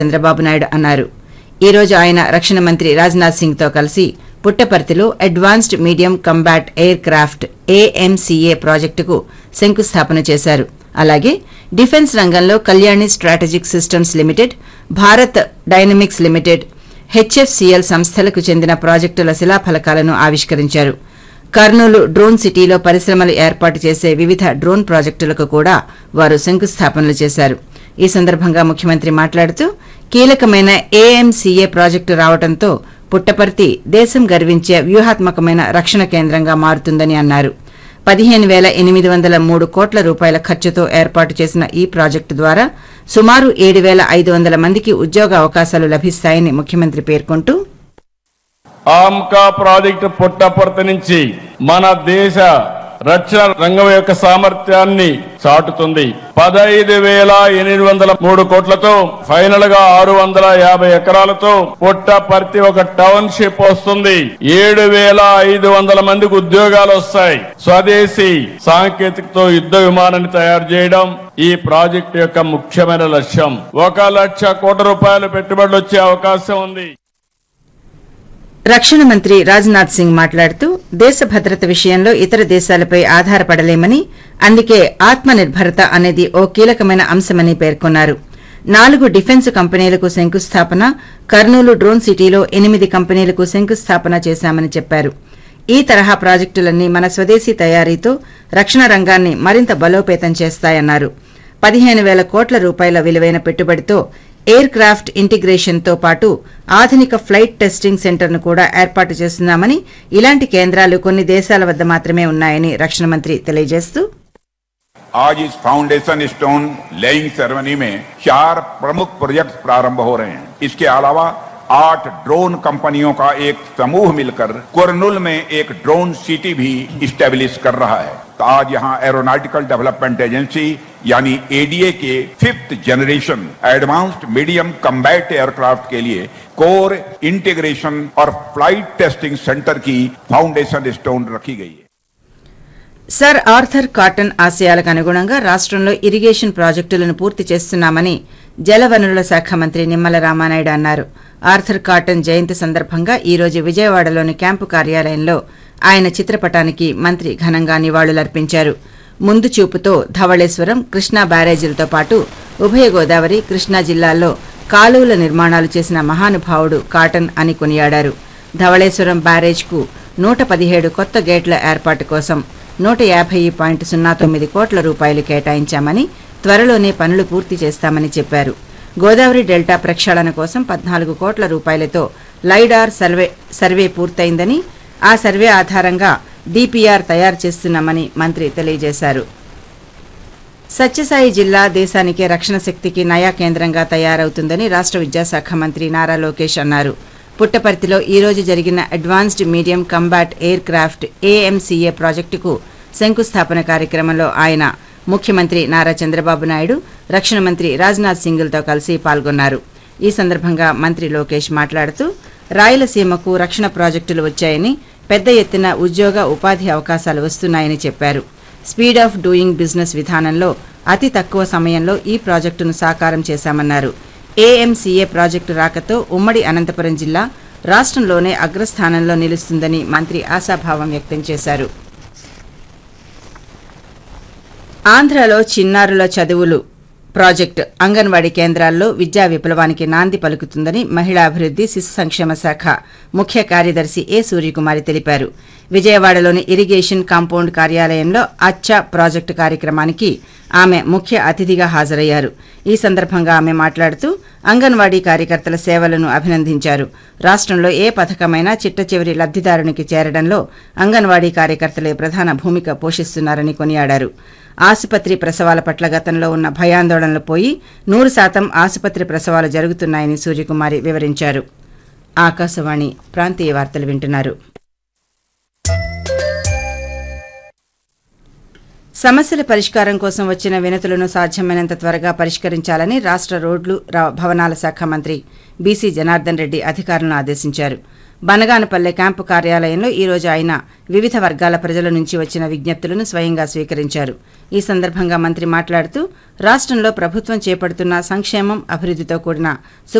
చంద్రబాబు నాయుడు అన్నారు ఈ రోజు ఆయన రక్షణ మంత్రి రాజ్నాథ్ సింగ్ తో కలిసి పుట్టపర్తిలో advanced medium combat aircraft AMCA ప్రాజెక్టుకు శంకుస్థాపన చేశారు అలాగే డిఫెన్స్ రంగంలో Kalyani strategic systems limited Bharat dynamics limited HFCL సంస్థలకు చెందిన ప్రాజెక్టుల శిలాఫలకాలను ఆవిష్కరించారు కర్నూలు డ్రోన్ సిటీలో పరిశ్రమలు ఏర్పాటు చేసే వివిధ డ్రోన్ ప్రాజెక్టులకు కూడా వారు శంకుస్థాపనలు చేశారు ఈ సందర్భంగా ముఖ్యమంత్రి మాట్లాడుతూ కీలకమైన ఏఎంసీఏ ప్రాజెక్టు రావడంతో పుట్టపర్తి దేశం గర్వించే వ్యూహాత్మకమైన రక్షణ కేంద్రంగా మారుతుందని అన్నారు పదిహేను వేల ఎనిమిది వందల మూడు కోట్ల రూపాయల ఖర్చుతో ఏర్పాటు చేసిన ఈ ప్రాజెక్టు ద్వారా సుమారు ఏడు వేల ఐదు వందల మందికి ఉద్యోగ అవకాశాలు లభిస్తాయని ముఖ్యమంత్రి పేర్కొంటూ ఆమ్కా ప్రాజెక్టు పుట్టపర్తి నుంచి మన దేశ రక్షణ రంగం యొక్క సామర్థ్యాన్ని చాటుతుంది పదహైదు వేల ఎనిమిది వందల మూడు కోట్లతో ఫైనల్ గా ఆరు వందల యాభై ఎకరాలతో పుట్టపర్తి ఒక టౌన్షిప్ వస్తుంది ఏడు వేల ఐదు వందల మందికి ఉద్యోగాలు వస్తాయి స్వదేశీ సాంకేతికతో యుద్ధ విమానాన్ని తయారు చేయడం ఈ ప్రాజెక్టు యొక్క ముఖ్యమైన లక్ష్యం ఒక లక్ష కోట్ల రూపాయలు పెట్టుబడులు వచ్చే అవకాశం ఉంది రక్షణ మంత్రి రాజ్నాథ్ సింగ్ మాట్లాడుతూ దేశ భద్రత విషయంలో ఇతర దేశాలపై ఆధారపడలేమని అందుకే ఆత్మనిర్భరత అనేది ఓ కీలకమైన అంశమని పేర్కొన్నారు నాలుగు డిఫెన్స్ కంపెనీలకు శంకుస్థాపన కర్నూలు డ్రోన్ సిటీలో ఎనిమిది కంపెనీలకు శంకుస్థాపన చేశామని చెప్పారు ఈ తరహా ప్రాజెక్టులన్నీ మన స్వదేశీ తయారీతో రక్షణ రంగాన్ని మరింత బలోపేతం చేస్తాయన్నారు పదిహేను వేల కోట్ల రూపాయల విలువైన పెట్టుబడితో ఎయిర్ క్రాఫ్ట్ ఇంటిగ్రేషన్తో పాటు ఆధునిక ఫ్లైట్ టెస్టింగ్ సెంటర్ను కూడా ఏర్పాటు చేస్తున్నామని ఇలాంటి కేంద్రాలు కొన్ని దేశాల వద్ద మాత్రమే ఉన్నాయని రక్షణ మంత్రి తెలియజేస్తూ आज इस फाउंडेशन स्टोन लेइंग सेरेमनी में चार प्रमुख प्रोजेक्ट प्रारंभ हो रहे हैं इसके अलावा आठ ड्रोन कंपनियों का एक समूह मिलकर कुरनुल में एक ड्रोन सिटी भी स्टेब्लिश कर रहा है तो आज यहाँ एरोनॉटिकल डेवलपमेंट एजेंसी यानी एडीए के fifth generation advanced medium combat aircraft के लिए कोर इंटीग्रेशन और फ्लाइट टेस्टिंग सेंटर की फाउंडेशन स्टोन रखी गई है సర్ ఆర్థర్ కాటన్ ఆశయాలకు అనుగుణంగా రాష్టంలో ఇరిగేషన్ ప్రాజెక్టులను పూర్తి చేస్తున్నామని జలవనరుల శాఖ మంత్రి నిమ్మల రామానాయుడు అన్నారు ఆర్థర్ కాటన్ జయంతి సందర్భంగా ఈ రోజు విజయవాడలోని క్యాంపు కార్యాలయంలో ఆయన చిత్రపటానికి మంత్రి ఘనంగా నివాళులర్పించారు ముందు చూపుతో ధవళేశ్వరం కృష్ణా బ్యారేజీలతో పాటు ఉభయ గోదావరి కృష్ణా జిల్లాల్లో కాలువల నిర్మాణాలు చేసిన మహానుభావుడు కాటన్ అని కొనియాడారు ధవళేశ్వరం బ్యారేజ్కు నూట పదిహేడు కొత్త గేట్ల ఏర్పాటు కోసం నూట యాభై పాయింట్ సున్నా తొమ్మిది కోట్ల రూపాయలు కేటాయించామని త్వరలోనే పనులు పూర్తి చేస్తామని చెప్పారు గోదావరి డెల్టా ప్రక్షాళన కోసం పద్నాలుగు కోట్ల రూపాయలతో లైడార్ సర్వే సర్వే పూర్తయిందని ఆ సర్వే ఆధారంగా డీపీఆర్ తయారు చేస్తున్నామని మంత్రి తెలియజేశారు సత్యసాయి జిల్లా దేశానికే రక్షణ శక్తికి నయా కేంద్రంగా తయారవుతుందని రాష్ట్ర విద్యాశాఖ మంత్రి నారా లోకేష్ అన్నారు పుట్టపర్తిలో ఈ రోజు జరిగిన advanced medium combat aircraft AMCA ప్రాజెక్టుకు శంకుస్థాపన కార్యక్రమంలో ఆయన ముఖ్యమంత్రి నారా చంద్రబాబు నాయుడు రక్షణ మంత్రి రాజ్నాథ్ సింగ్లతో కలిసి పాల్గొన్నారు ఈ సందర్భంగా మంత్రి లోకేష్ మాట్లాడుతూ రాయలసీమకు రక్షణ ప్రాజెక్టులు వచ్చాయని పెద్ద ఎత్తున ఉద్యోగ ఉపాధి అవకాశాలు వస్తున్నాయని చెప్పారు స్పీడ్ ఆఫ్ డూయింగ్ బిజినెస్ విధానంలో అతి తక్కువ సమయంలో ఈ ప్రాజెక్టును సాకారం చేశామన్నారు ఏఎంసీఏ ప్రాజెక్టు రాకతో ఉమ్మడి అనంతపురం జిల్లా రాష్ట్రంలోనే అగ్రస్థానంలో నిలుస్తుందని మంత్రి ఆశాభావం వ్యక్తం చేశారు ఆంధ్రలో చిన్నారుల చదువులు ప్రాజెక్టు అంగన్వాడీ కేంద్రాల్లో విద్యా విప్లవానికి నాంది పలుకుతుందని మహిళా అభివృద్ది శిశు సంక్షేమ శాఖ ముఖ్య కార్యదర్శి ఏ సూర్యకుమారి తెలిపారు విజయవాడలోని ఇరిగేషన్ కాంపౌండ్ కార్యాలయంలో అచ్చా ప్రాజెక్టు కార్యక్రమానికి ఆమె ముఖ్య అతిథిగా హాజరయ్యారు ఈ సందర్భంగా ఆమె మాట్లాడుతూ అంగన్వాడీ కార్యకర్తల సేవలను అభినందించారు రాష్ట్రంలో ఏ పథకమైనా చిట్ట చివరి లబ్దిదారునికి చేరడంలో అంగన్వాడీ కార్యకర్తలే ప్రధాన భూమిక పోషిస్తున్నారని కొనియాడారు ఆసుపత్రి ప్రసవాల పట్ల గతంలో ఉన్న భయాందోళనలు పోయి నూరు శాతం ఆసుపత్రి ప్రసవాలు జరుగుతున్నాయని సూర్యకుమారి వివరించారు ఆకాశవాణి ప్రాంతీయ వార్తలు వింటున్నారు సమస్యల పరిష్కారం కోసం వచ్చిన వినతులను సాధ్యమైనంత త్వరగా పరిష్కరించాలని రాష్ట్ర రోడ్లు ర- భవనాల శాఖ మంత్రి బీసీ జనార్దన్ రెడ్డి అధికారులను ఆదేశించారు బనగానపల్లె క్యాంపు కార్యాలయంలో ఈ రోజు ఆయన వివిధ వర్గాల ప్రజల నుంచి వచ్చిన విజ్ఞప్తులను స్వయంగా స్వీకరించారు ఈ సందర్భంగా మంత్రి మాట్లాడుతూ రాష్ట్రంలో ప్రభుత్వం చేపడుతున్న సంక్షేమం అభివృద్ధితో కూడిన